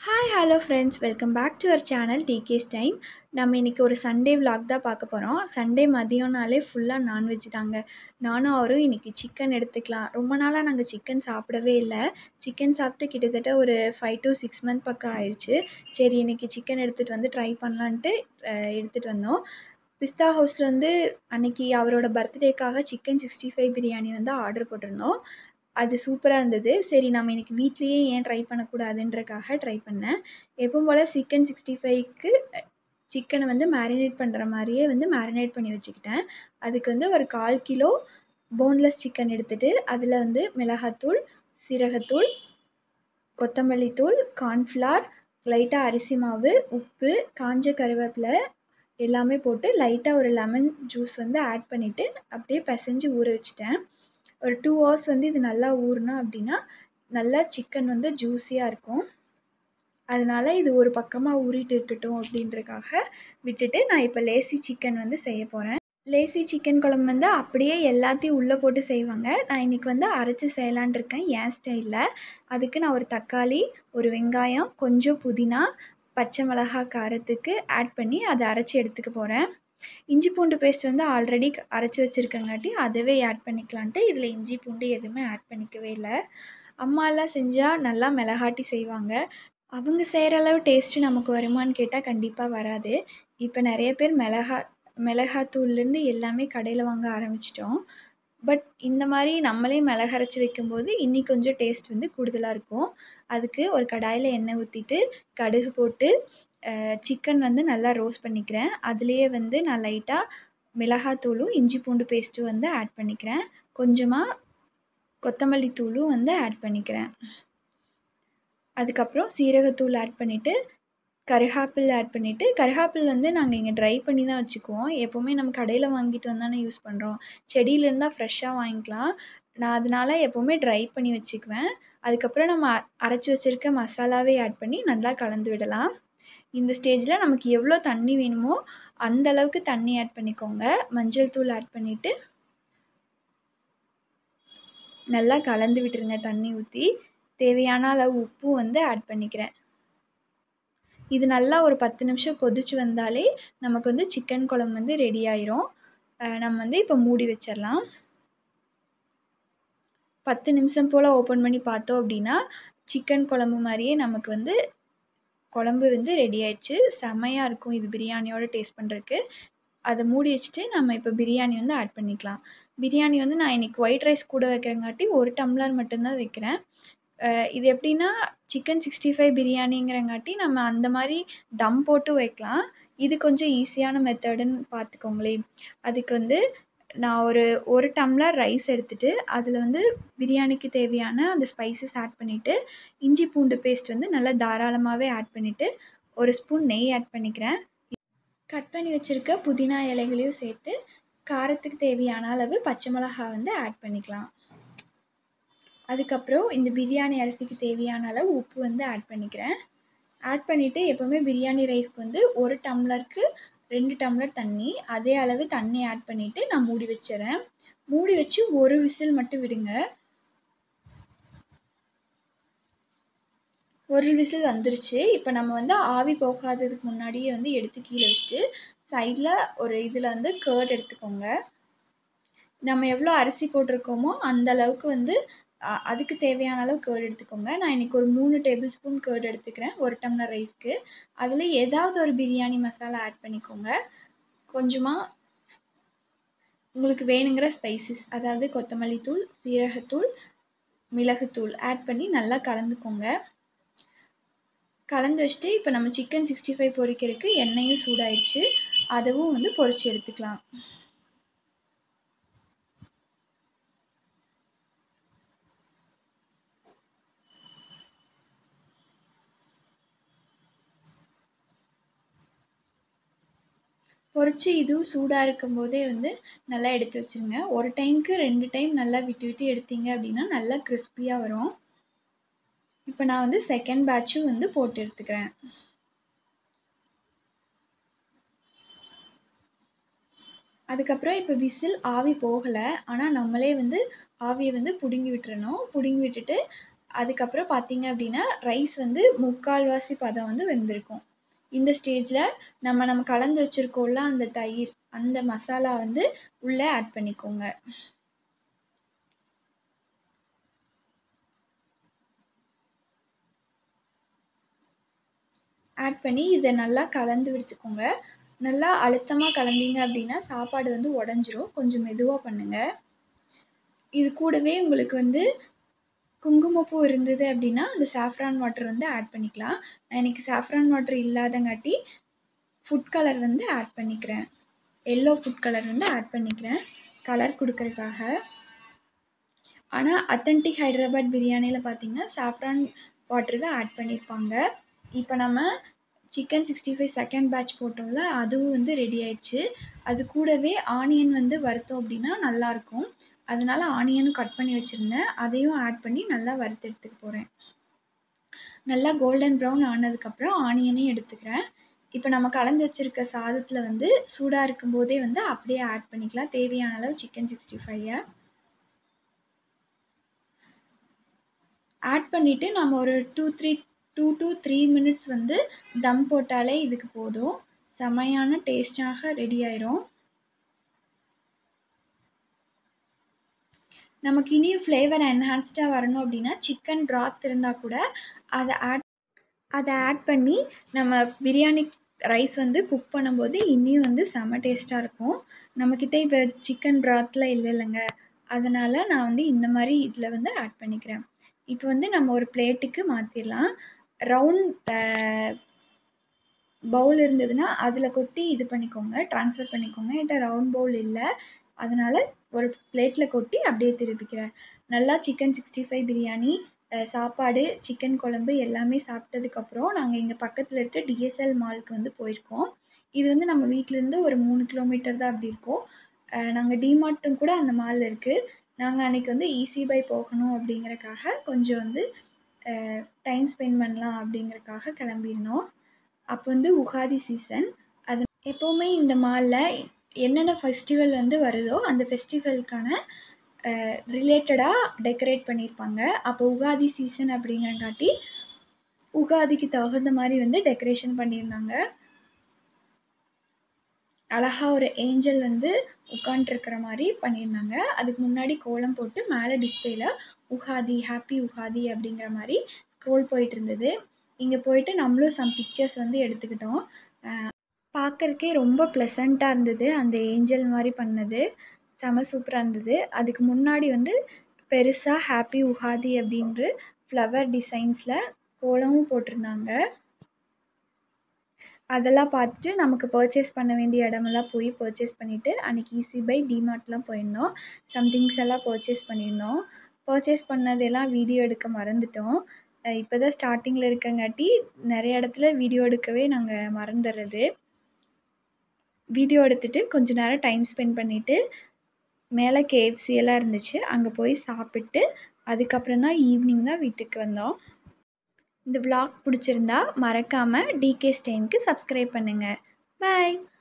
hi hello friends welcome back to our channel டிகேஸ் time நம்ம இன்றைக்கி ஒரு சண்டே vlog தான் பார்க்க போகிறோம் சண்டே மதியம்னாலே ஃபுல்லாக நான்வெஜ் தாங்க நானும் அவரும் இன்றைக்கி சிக்கன் எடுத்துக்கலாம் ரொம்ப நாளாக நாங்கள் சிக்கன் சாப்பிடவே இல்லை சிக்கன் சாப்பிட்டு கிட்டத்தட்ட ஒரு ஃபைவ் டு சிக்ஸ் மந்த் பக்கம் ஆயிடுச்சு சரி இன்றைக்கி சிக்கன் எடுத்துகிட்டு வந்து ட்ரை பண்ணலான்ட்டு எடுத்துகிட்டு வந்தோம் பிஸ்தா ஹவுஸில் வந்து அன்றைக்கி அவரோட பர்த்டேக்காக சிக்கன் சிக்ஸ்டி ஃபைவ் பிரியாணி வந்து ஆர்டர் போட்டிருந்தோம் அது சூப்பராக இருந்தது சரி நம்ம இன்றைக்கி வீட்லேயே ஏன் ட்ரை பண்ணக்கூடாதுன்றக்காக ட்ரை பண்ணேன் எப்பவும் போல் சிக்கன் சிக்ஸ்டி ஃபைவ்க்கு சிக்கனை வந்து மேரினேட் பண்ணுற மாதிரியே வந்து மேரினேட் பண்ணி வச்சுக்கிட்டேன் அதுக்கு வந்து ஒரு கால் கிலோ போன்லெஸ் சிக்கன் எடுத்துகிட்டு அதில் வந்து மிளகாத்தூள் சீரகத்தூள் கொத்தமல்லி தூள் கார்ன்ஃப்ளார் லைட்டாக அரிசி மாவு உப்பு காஞ்ச கருவேப்பிலை எல்லாமே போட்டு லைட்டாக ஒரு லெமன் ஜூஸ் வந்து ஆட் பண்ணிவிட்டு அப்படியே பிசைஞ்சு ஊற வச்சுட்டேன் ஒரு டூ ஹவர்ஸ் வந்து இது நல்லா ஊறினா அப்படின்னா நல்லா சிக்கன் வந்து ஜூஸியாக இருக்கும் அதனால இது ஒரு பக்கமாக ஊறிட்டு இருக்கட்டும் அப்படின்றக்காக விட்டுட்டு நான் இப்போ லேசி சிக்கன் வந்து செய்ய போகிறேன் லேசி சிக்கன் குழம்பு வந்து அப்படியே எல்லாத்தையும் உள்ளே போட்டு செய்வாங்க நான் இன்றைக்கி வந்து அரைச்சி செய்யலான் இருக்கேன் என் ஸ்டைலில் அதுக்கு நான் ஒரு தக்காளி ஒரு வெங்காயம் கொஞ்சம் புதினா பச்சை மிளகா காரத்துக்கு ஆட் பண்ணி அதை அரைச்சி எடுத்துக்க போகிறேன் இஞ்சி பூண்டு பேஸ்ட் வந்து ஆல்ரெடி அரைச்சி வச்சுருக்கங்காட்டி அதவே ஆட் பண்ணிக்கலான்ட்டு இதில் இஞ்சி பூண்டு எதுவுமே ஆட் பண்ணிக்கவே இல்லை அம்மாலாம் செஞ்சால் நல்லா மிளகாட்டி செய்வாங்க அவங்க செய்கிற அளவு டேஸ்ட்டு நமக்கு வருமான்னு கேட்டால் கண்டிப்பாக வராது இப்போ நிறைய பேர் மிளகா மிளகாத்தூள்லேருந்து எல்லாமே கடையில் வாங்க ஆரம்பிச்சிட்டோம் பட் இந்த மாதிரி நம்மளே மிளகு அரைச்சி வைக்கும்போது இன்னி கொஞ்சம் டேஸ்ட் வந்து கூடுதலாக இருக்கும் அதுக்கு ஒரு கடாயில் எண்ணெய் ஊற்றிட்டு கடுகு போட்டு சிக்கன் வந்து நல்லா ரோஸ்ட் பண்ணிக்கிறேன் அதுலேயே வந்து நான் லைட்டாக மிளகாத்தூளும் இஞ்சி பூண்டு பேஸ்ட்டும் வந்து ஆட் பண்ணிக்கிறேன் கொஞ்சமாக கொத்தமல்லி தூளும் வந்து ஆட் பண்ணிக்கிறேன் அதுக்கப்புறம் சீரகத்தூள் ஆட் பண்ணிவிட்டு கருகாப்பில் ஆட் பண்ணிவிட்டு கருகாப்பில் வந்து நாங்கள் இங்கே ட்ரை பண்ணி தான் வச்சுக்குவோம் எப்போவுமே நம்ம கடையில் வாங்கிட்டு வந்தானே யூஸ் பண்ணுறோம் செடியிலேருந்து தான் ஃப்ரெஷ்ஷாக வாங்கிக்கலாம் நான் அதனால் எப்போவுமே ட்ரை பண்ணி வச்சுக்குவேன் அதுக்கப்புறம் நம்ம அரைச்சி வச்சுருக்க மசாலாவே ஆட் பண்ணி நல்லா கலந்து விடலாம் இந்த ஸ்டேஜில் நமக்கு எவ்வளோ தண்ணி வேணுமோ அந்த அளவுக்கு தண்ணி ஆட் பண்ணிக்கோங்க மஞ்சள் தூள் ஆட் பண்ணிவிட்டு நல்லா கலந்து விட்டுருங்க தண்ணி ஊற்றி தேவையான அளவு உப்பு வந்து ஆட் பண்ணிக்கிறேன் இது நல்லா ஒரு பத்து நிமிஷம் கொதிச்சு வந்தாலே நமக்கு வந்து சிக்கன் குழம்பு வந்து ரெடி ஆயிரும் நம்ம வந்து இப்போ மூடி வச்சிடலாம் பத்து நிமிஷம் போல் ஓப்பன் பண்ணி பார்த்தோம் அப்படின்னா சிக்கன் குழம்பு மாதிரியே நமக்கு வந்து குழம்பு வந்து ரெடி ஆயிடுச்சு செமையாக இருக்கும் இது பிரியாணியோட டேஸ்ட் பண்ணுறதுக்கு அதை மூடி வச்சுட்டு நம்ம இப்போ பிரியாணி வந்து ஆட் பண்ணிக்கலாம் பிரியாணி வந்து நான் இன்றைக்கி ஒயிட் ரைஸ் கூட வைக்கிறங்காட்டி ஒரு டம்ளர் மட்டும்தான் வைக்கிறேன் இது எப்படின்னா சிக்கன் சிக்ஸ்டி ஃபைவ் பிரியாணிங்கிறங்காட்டி நம்ம அந்த மாதிரி தம் போட்டு வைக்கலாம் இது கொஞ்சம் ஈஸியான மெத்தடுன்னு பார்த்துக்கோங்களேன் அதுக்கு வந்து நான் ஒரு ஒரு டம்ளர் ரைஸ் எடுத்துகிட்டு அதில் வந்து பிரியாணிக்கு தேவையான அந்த ஸ்பைசஸ் ஆட் பண்ணிவிட்டு இஞ்சி பூண்டு பேஸ்ட் வந்து நல்லா தாராளமாகவே ஆட் பண்ணிவிட்டு ஒரு ஸ்பூன் நெய் ஆட் பண்ணிக்கிறேன் கட் பண்ணி வச்சுருக்க புதினா இலைகளையும் சேர்த்து காரத்துக்கு தேவையான அளவு பச்சை மிளகா வந்து ஆட் பண்ணிக்கலாம் அதுக்கப்புறம் இந்த பிரியாணி அரிசிக்கு தேவையான அளவு உப்பு வந்து ஆட் பண்ணிக்கிறேன் ஆட் பண்ணிவிட்டு எப்போவுமே பிரியாணி ரைஸ்க்கு வந்து ஒரு டம்ளருக்கு ரெண்டு டம்ளர் தண்ணி அதே அளவு தண்ணி ஆட் பண்ணிவிட்டு நான் மூடி வச்சிடறேன் மூடி வச்சு ஒரு விசில் மட்டும் விடுங்க ஒரு விசில் வந்துருச்சு இப்போ நம்ம வந்து ஆவி போகாததுக்கு முன்னாடியே வந்து எடுத்து கீழே வச்சுட்டு சைடில் ஒரு இதில் வந்து கேர்ட் எடுத்துக்கோங்க நம்ம எவ்வளோ அரிசி போட்டிருக்கோமோ அந்த அளவுக்கு வந்து அதுக்கு தேவையான அளவு கேர்டு எடுத்துக்கோங்க நான் இன்றைக்கி ஒரு மூணு டேபிள் ஸ்பூன் கேர்டு எடுத்துக்கிறேன் ஒரு டம்ளர் ரைஸ்க்கு அதில் ஏதாவது ஒரு பிரியாணி மசாலா ஆட் பண்ணிக்கோங்க கொஞ்சமாக உங்களுக்கு வேணுங்கிற ஸ்பைசஸ் அதாவது கொத்தமல்லி தூள் சீரகத்தூள் மிளகுத்தூள் ஆட் பண்ணி நல்லா கலந்துக்கோங்க கலந்து வச்சுட்டு இப்போ நம்ம சிக்கன் சிக்ஸ்டி ஃபைவ் பொரிக்கிறதுக்கு எண்ணெயும் சூடாயிடுச்சு அதுவும் வந்து பொரித்து எடுத்துக்கலாம் பொரித்து இதுவும் சூடாக இருக்கும் போதே வந்து நல்லா எடுத்து வச்சுருங்க ஒரு டைமுக்கு ரெண்டு டைம் நல்லா விட்டு விட்டு எடுத்தீங்க அப்படின்னா நல்லா கிறிஸ்பியாக வரும் இப்போ நான் வந்து செகண்ட் பேட்சும் வந்து போட்டு எடுத்துக்கிறேன் அதுக்கப்புறம் இப்போ விசில் ஆவி போகலை ஆனால் நம்மளே வந்து ஆவியை வந்து பிடுங்கி விட்டுறணும் பிடுங்கி விட்டுட்டு அதுக்கப்புறம் பார்த்தீங்க அப்படின்னா ரைஸ் வந்து முக்கால்வாசி பதம் வந்து வெந்திருக்கும் இந்த ஸ்டேஜில் நம்ம நம்ம கலந்து வச்சுருக்கோம்ல அந்த தயிர் அந்த மசாலா வந்து உள்ளே ஆட் பண்ணிக்கோங்க ஆட் பண்ணி இதை நல்லா கலந்து விட்டுக்கோங்க நல்லா அழுத்தமாக கலந்தீங்க அப்படின்னா சாப்பாடு வந்து உடஞ்சிரும் கொஞ்சம் மெதுவாக பண்ணுங்கள் இது கூடவே உங்களுக்கு வந்து குங்குமப்பூ இருந்தது அப்படின்னா அந்த சாஃப்ரான் வாட்டர் வந்து ஆட் பண்ணிக்கலாம் நான் இன்றைக்கி சாஃப்ரான் வாட்டர் இல்லாதங்காட்டி ஃபுட் கலர் வந்து ஆட் பண்ணிக்கிறேன் எல்லோ ஃபுட் கலர் வந்து ஆட் பண்ணிக்கிறேன் கலர் கொடுக்கறதுக்காக ஆனால் அத்தன்டிக் ஹைதராபாத் பிரியாணியில் பார்த்தீங்கன்னா சாஃப்ரான் வாட்டர் தான் ஆட் பண்ணியிருப்பாங்க இப்போ நம்ம chicken sixty five second batch போட்டோம்ல அதுவும் வந்து ரெடி ஆயிடுச்சு அது கூடவே ஆனியன் வந்து வறுத்தோம் அப்படின்னா நல்லாயிருக்கும் அதனால ஆனியனும் கட் பண்ணி வச்சுருந்தேன் அதையும் ஆட் பண்ணி நல்லா வறுத்து எடுத்துக்க போகிறேன் நல்லா கோல்டன் ப்ரௌன் ஆனதுக்கப்புறம் ஆனியனையும் எடுத்துக்கிறேன் இப்போ நம்ம கலந்து வச்சுருக்க சாதத்தில் வந்து சூடாக இருக்கும்போதே வந்து அப்படியே ஆட் பண்ணிக்கலாம் தேவையான அளவு சிக்கன் சிக்ஸ்டி ஃபைவை ஆட் பண்ணிவிட்டு நம்ம ஒரு two three two to three minutes வந்து தம் போட்டாலே இதுக்கு போதும் செமையான டேஸ்டாக ரெடி ஆயிரும் நமக்கு இனியும் ஃப்ளேவர் என்ஹான்ஸ்டாக வரணும் அப்படின்னா சிக்கன் ப்ராத் இருந்தால் கூட அதை ஆட் அதை ஆட் பண்ணி நம்ம பிரியாணி ரைஸ் வந்து குக் பண்ணும்போது இன்னியும் வந்து செம்ம டேஸ்ட்டாக இருக்கும் நம்மக்கிட்ட இப்போ சிக்கன் ப்ராத்தில் இல்லை இல்லைங்க அதனால் நான் வந்து இந்த மாதிரி இதில் வந்து ஆட் பண்ணிக்கிறேன் இப்போ வந்து நம்ம ஒரு பிளேட்டுக்கு மாற்றிடலாம் ரவுண்ட் பவுல் இருந்ததுன்னா அதில் கொட்டி இது பண்ணிக்கோங்க ட்ரான்ஸ்ஃபர் பண்ணிக்கோங்க என்கிட்ட ரவுண்ட் பவுல் இல்லை அதனால் ஒரு பிளேட்டில் கொட்டி அப்படியே திருப்பிக்கிறேன் நல்லா சிக்கன் சிக்ஸ்டி ஃபைவ் பிரியாணி சாப்பாடு சிக்கன் குழம்பு எல்லாமே சாப்பிட்டதுக்கப்புறம் நாங்கள் இங்கே பக்கத்தில் இருக்க டிஎஸ்எல் மாலுக்கு வந்து போயிருக்கோம் இது வந்து நம்ம வீட்டிலேருந்து ஒரு மூணு கிலோமீட்டர் தான் அப்படி இருக்கும் நாங்கள் டிமார்ட்டும் கூட அந்த மாலில் இருக்குது நாங்கள் அன்றைக்கி வந்து ஈஸி பை போகணும் அப்படிங்கிறக்காக கொஞ்சம் வந்து டைம் ஸ்பெண்ட் பண்ணலாம் அப்படிங்கிறக்காக கிளம்பியிருந்தோம் அப்போ வந்து உகாதி சீசன் அது எப்போவுமே இந்த மாலில் என்னென்ன ஃபெஸ்டிவல் வந்து வருதோ அந்த ஃபெஸ்டிவலுக்கான ரிலேட்டடாக டெக்கரேட் பண்ணியிருப்பாங்க அப்போ உகாதி சீசன் அப்படிங்கிறங்காட்டி உகாதிக்கு தகுந்த மாதிரி வந்து டெக்கரேஷன் பண்ணியிருந்தாங்க அழகாக ஒரு ஏஞ்சல் வந்து உட்காண்ட்ருக்கிற மாதிரி பண்ணியிருந்தாங்க அதுக்கு முன்னாடி கோலம் போட்டு மேலே டிஸ்பிளேல உகாதி ஹாப்பி உகாதி அப்படிங்கிற மாதிரி ஸ்க்ரோல் போயிட்டு இருந்தது இங்கே போயிட்டு நம்மளும் சம் பிக்சர்ஸ் வந்து எடுத்துக்கிட்டோம் பார்க்குறக்கே ரொம்ப ப்ளசண்ட்டாக இருந்தது அந்த ஏஞ்சல் மாதிரி பண்ணது செம சூப்பராக இருந்தது அதுக்கு முன்னாடி வந்து பெருசாக ஹாப்பி உகாதி அப்படின்ற ஃப்ளவர் டிசைன்ஸில் கோலமும் போட்டிருந்தாங்க அதெல்லாம் பார்த்துட்டு நமக்கு பர்ச்சேஸ் பண்ண வேண்டிய இடமெல்லாம் போய் பர்ச்சேஸ் பண்ணிவிட்டு அன்றைக்கி ஈஸி பை டிமார்ட்லாம் போயிருந்தோம் சம்திங்ஸ் எல்லாம் பர்ச்சேஸ் பண்ணியிருந்தோம் பர்ச்சேஸ் பண்ணதெல்லாம் வீடியோ எடுக்க மறந்துட்டோம் இப்போ தான் ஸ்டார்டிங்கில் இருக்கங்காட்டி நிறைய இடத்துல வீடியோ எடுக்கவே நாங்கள் மறந்துடுறது வீடியோ எடுத்துகிட்டு கொஞ்ச நேரம் டைம் ஸ்பெண்ட் பண்ணிவிட்டு மேலே கேஎஃப்சி எல்லாம் இருந்துச்சு அங்கே போய் சாப்பிட்டு அதுக்கப்புறம் தான் ஈவினிங் தான் வீட்டுக்கு வந்தோம் இந்த விலாக் பிடிச்சிருந்தா மறக்காமல் டிகே ஸ்டெயினுக்கு சப்ஸ்கிரைப் பண்ணுங்கள் பாய்